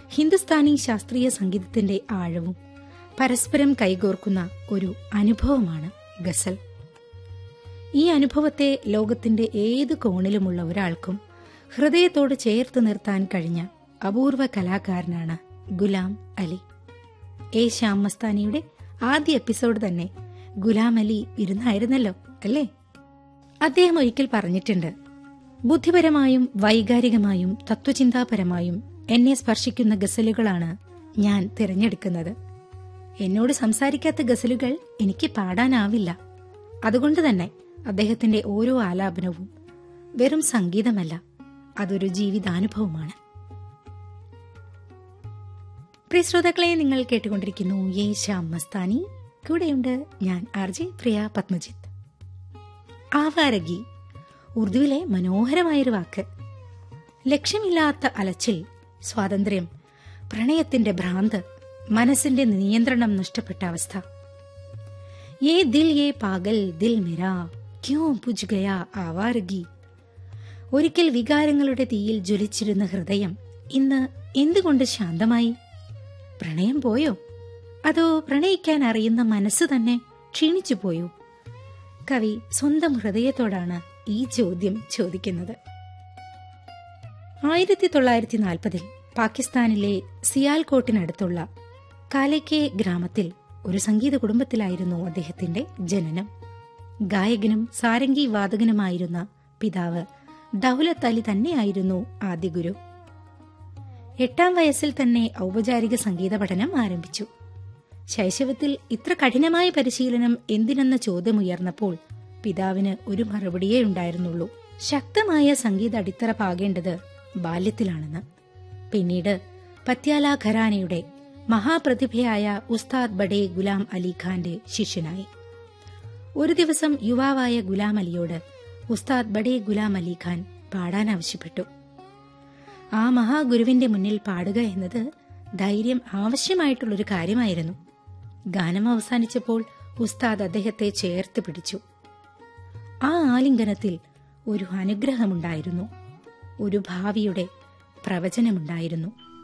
ഹിന്ദുസ്ഥാനി ശാസ്ത്രീയ സംഗീതത്തിന്റെ ആഴവും പരസ്പരം കൈകോർക്കുന്ന ഒരു അനുഭവമാണ് ഗസൽ ഈ അനുഭവത്തെ ലോകത്തിന്റെ ഏത് കോണിലുമുള്ള ഒരാൾക്കും ഹൃദയത്തോട് ചേർത്ത് നിർത്താൻ കഴിഞ്ഞ അപൂർവ കലാകാരനാണ് ഗുലാം അലി എ ശ്യാം മസ്താനിയുടെ ആദ്യ എപ്പിസോഡ് തന്നെ ഗുലാം അലി ഇരുന്നായിരുന്നല്ലോ അല്ലേ അദ്ദേഹം ഒരിക്കൽ പറഞ്ഞിട്ടുണ്ട് ബുദ്ധിപരമായും വൈകാരികമായും തത്വചിന്താപരമായും എന്നെ സ്പർശിക്കുന്ന ഗസലുകളാണ് ഞാൻ തിരഞ്ഞെടുക്കുന്നത് എന്നോട് സംസാരിക്കാത്ത ഗസലുകൾ എനിക്ക് പാടാനാവില്ല അതുകൊണ്ട് തന്നെ അദ്ദേഹത്തിന്റെ ഓരോ ആലാപനവും വെറും സംഗീതമല്ല അതൊരു ജീവിതാനുഭവമാണ് പ്രിയ ശ്രോതാക്കളെ നിങ്ങൾ കേട്ടുകൊണ്ടിരിക്കുന്നു യേ ശ്യാം മസ്താനി കൂടെയുണ്ട് ഞാൻ ആർ ജെ പ്രിയ പത്മജിത്ത് ആവാരഗി ഉറുദുവിലെ മനോഹരമായൊരു വാക്ക് ലക്ഷ്യമില്ലാത്ത അലച്ചിൽ സ്വാതന്ത്ര്യം പ്രണയത്തിന്റെ ഭ്രാന്ത് മനസ്സിന്റെ നിയന്ത്രണം നഷ്ടപ്പെട്ട അവസ്ഥ യേ ദിൽ യേ പാഗൽ ദിൽ മിരാ ക്യോ ബുജ് ഗയാ ആവാരഗി ഒരിക്കൽ വികാരങ്ങളുടെ തീയിൽ ജ്വലിച്ചിരുന്ന ഹൃദയം ഇന്ന് എന്തുകൊണ്ട് ശാന്തമായി പ്രണയം പോയോ അതോ പ്രണയിക്കാൻ അറിയുന്ന മനസ്സ് തന്നെ ക്ഷീണിച്ചു പോയോ കവി സ്വന്തം ഹൃദയത്തോടാണ് ഈ ചോദ്യം ചോദിക്കുന്നത് ആയിരത്തി തൊള്ളായിരത്തി നാൽപ്പതിൽ പാകിസ്ഥാനിലെ സിയാൽകോട്ടിനടുത്തുള്ള കാലയ്ക്കെ ഗ്രാമത്തിൽ ഒരു സംഗീത കുടുംബത്തിലായിരുന്നു അദ്ദേഹത്തിന്റെ ജനനം ഗായകനും സാരംഗി വാദകനുമായിരുന്ന പിതാവ് ദൗലത്ത് അലി തന്നെയായിരുന്നു ആദ്യ ഗുരു എട്ടാം വയസ്സിൽ തന്നെ ഔപചാരിക സംഗീത പഠനം ആരംഭിച്ചു ശൈശവത്തിൽ ഇത്ര കഠിനമായ പരിശീലനം എന്തിനെന്ന ചോദ്യമുയർന്നപ്പോൾ പിതാവിന് ഒരു മറുപടിയേ ഉണ്ടായിരുന്നുള്ളൂ ശക്തമായ സംഗീത അടിത്തറ പാകേണ്ടത് ബാല്യത്തിലാണെന്ന് പിന്നീട് പത്യാല ഖരാനയുടെ മഹാപ്രതിഭയായ ഉസ്താദ് ബഡേ ഗുലാം അലി ഖാന്റെ ശിഷ്യനായി ഒരു ദിവസം യുവാവായ ഗുലാം അലിയോട് ഉസ്താദ് ബഡേ ഗുലാം അലി ഖാൻ പാടാൻ ആവശ്യപ്പെട്ടു ആ മഹാഗുരുവിന്റെ മുന്നിൽ പാടുക എന്നത് ധൈര്യം ആവശ്യമായിട്ടുള്ളൊരു കാര്യമായിരുന്നു ഗാനം അവസാനിച്ചപ്പോൾ ഉസ്താദ് അദ്ദേഹത്തെ ചേർത്ത് പിടിച്ചു ആ ആലിംഗനത്തിൽ ഒരു അനുഗ്രഹമുണ്ടായിരുന്നു ഒരു ഭാവിയുടെ പ്രവചനമുണ്ടായിരുന്നു